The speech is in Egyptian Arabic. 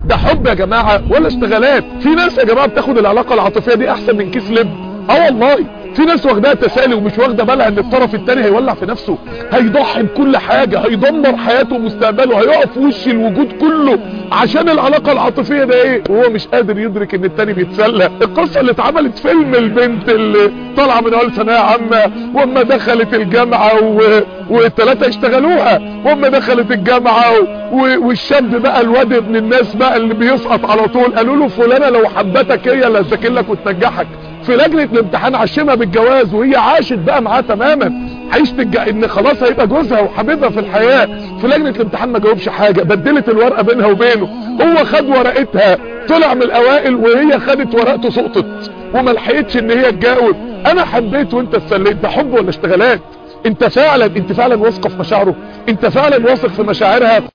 ده حب يا جماعة ولا اشتغالات في ناس يا جماعة بتاخد العلاقة العاطفية دي احسن من كيس لب اه والله في ناس واخداها تسالي ومش واخده بالها ان الطرف التاني هيولع في نفسه هيضحي بكل حاجه هيدمر حياته ومستقبله هيقف في وش الوجود كله عشان العلاقه العاطفيه ده ايه وهو مش قادر يدرك ان التاني بيتسلى القصه اللي اتعملت فيلم البنت اللي طالعه من اول ثانويه عامه واما دخلت الجامعه و... والثلاثه اشتغلوها واما دخلت الجامعه و... والشاب بقى الواد ابن الناس بقى اللي بيسقط على طول قالوا له فلانه لو حبتك هي اللي هتذاكر لك وتنجحك في لجنه الامتحان عشمها بالجواز وهي عاشت بقى معاه تماما عيشت الج... ان خلاص هيبقى جوزها وحبيبها في الحياه في لجنه الامتحان ما جاوبش حاجه بدلت الورقه بينها وبينه هو خد ورقتها طلع من الاوائل وهي خدت ورقته سقطت وما لحقتش ان هي تجاوب انا حبيت وانت اتسليت ده حب ولا اشتغالات انت فعلا انت فعلا واثقه في مشاعره انت فعلا واثق في مشاعرها